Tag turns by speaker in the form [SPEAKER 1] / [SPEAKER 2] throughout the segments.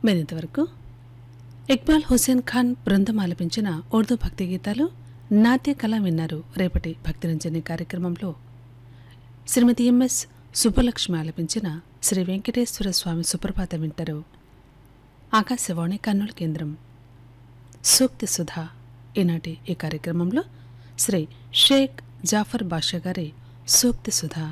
[SPEAKER 1] మీరింతవరకు ఇక్బాల్ హుసేన్ ఖాన్ బృందం ఆలపించిన ఉర్దూ భక్తి గీతాలు నాట్య కళ విన్నారు రేపటి భక్తిరంజని కార్యక్రమంలో శ్రీమతి ఎంఎస్ సుబ్బలక్ష్మి ఆలపించిన శ్రీ వెంకటేశ్వర స్వామి సుప్రభాతం వింటారు ఆకాశవాణి కర్నూలు కేంద్రం సూక్తి సుధా ఈనాటి ఈ కార్యక్రమంలో శ్రీ షేక్ జాఫర్ బాషా గారి సూక్తి సుధా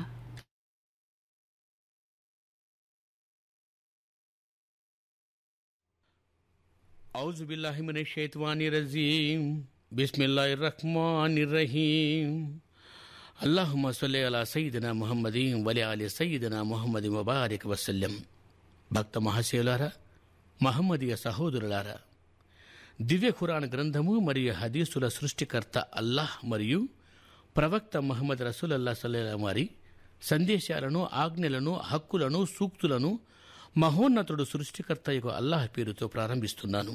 [SPEAKER 2] أعوذ بالله من الشيطان الرجيم بسم الله الرحمن الرحيم اللهم صل على سيدنا محمد وعلى آل سيدنا محمد وبارك وسلم భక్త మహాశయులారా మహమ్మదీయ సహోదరులారా దివ్య ఖురాన్ గ్రంథము మరియు హదీసుల సృష్టికర్త అల్లాహ్ మరియు ప్రవక్త మహమ్మద్ రసూలల్లా సల్లల్లాహు వారి సందేశాలను ఆజ్ఞలను హక్కులను సూక్తులను మహోన్నతుడు సృష్టికర్త యొక్క అల్లాహ్ పేరుతో ప్రారంభిస్తున్నాను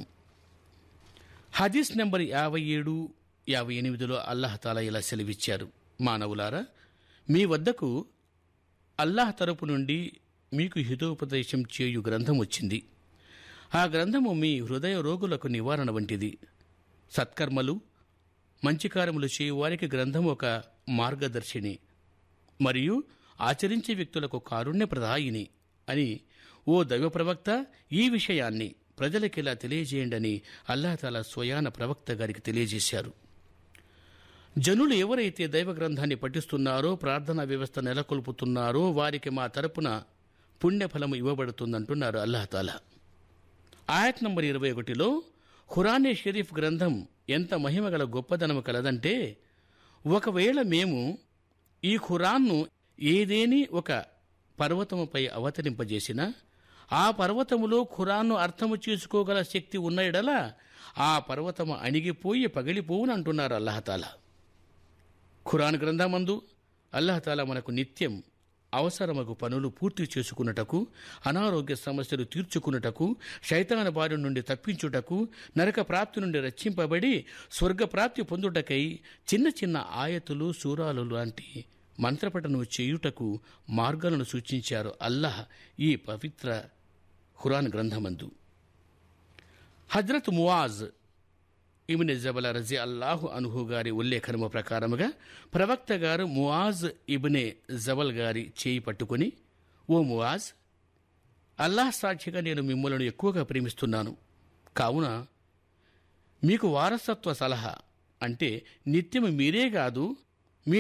[SPEAKER 2] హదీస్ నెంబర్ యాభై ఏడు యాభై ఎనిమిదిలో అల్లాహ్ తాలా ఇలా సెలవిచ్చారు మానవులారా మీ వద్దకు అల్లాహ్ తరపు నుండి మీకు హితోపదేశం చేయు గ్రంథం వచ్చింది ఆ గ్రంథము మీ హృదయ రోగులకు నివారణ వంటిది సత్కర్మలు మంచి కార్యములు చేయు వారికి గ్రంథం ఒక మార్గదర్శిని మరియు ఆచరించే వ్యక్తులకు కారుణ్యప్రదాయిని అని ఓ దైవ ప్రవక్త ఈ విషయాన్ని ప్రజలకిలా తెలియజేయండి అని అల్లాహతాలా స్వయాన ప్రవక్త గారికి తెలియజేశారు జనులు ఎవరైతే దైవ గ్రంథాన్ని పఠిస్తున్నారో ప్రార్థనా వ్యవస్థ నెలకొల్పుతున్నారో వారికి మా తరపున పుణ్యఫలము ఇవ్వబడుతుందంటున్నారు అల్లాహతాలా ఆయత్ నంబర్ ఇరవై ఒకటిలో ఖురానే షరీఫ్ గ్రంథం ఎంత మహిమగల గొప్పదనము కలదంటే ఒకవేళ మేము ఈ ఖురాన్ను ఏదేని ఒక పర్వతముపై అవతరింపజేసినా ఆ పర్వతములో ఖురాన్ను అర్థము చేసుకోగల శక్తి ఉన్న ఎడల ఆ పర్వతము అణిగిపోయి పగిలిపోవునంటున్నారు అల్లహతాలా ఖురాన్ గ్రంథమందు అల్లహతాలా మనకు నిత్యం అవసరమగు పనులు పూర్తి చేసుకున్నటకు అనారోగ్య సమస్యలు తీర్చుకున్నటకు శైతాన బారి నుండి తప్పించుటకు నరక ప్రాప్తి నుండి రక్షింపబడి స్వర్గ ప్రాప్తి పొందుటకై చిన్న చిన్న ఆయతులు సూరాలు లాంటి మంత్రపటను చేయుటకు మార్గాలను సూచించారు అల్లాహ్ ఈ పవిత్ర ఖురాన్ గ్రంథమందు హజ్రత్ మువాజ్ ఇమిన్ జబల రజీ అల్లాహు అనుహు గారి ఉల్లేఖనము ప్రకారముగా ప్రవక్త గారు మువాజ్ ఇబ్నే జబల్ గారి చేయి పట్టుకుని ఓ మువాజ్ అల్లాహ్ సాక్షిగా నేను మిమ్మల్ని ఎక్కువగా ప్రేమిస్తున్నాను కావున మీకు వారసత్వ సలహా అంటే నిత్యం మీరే కాదు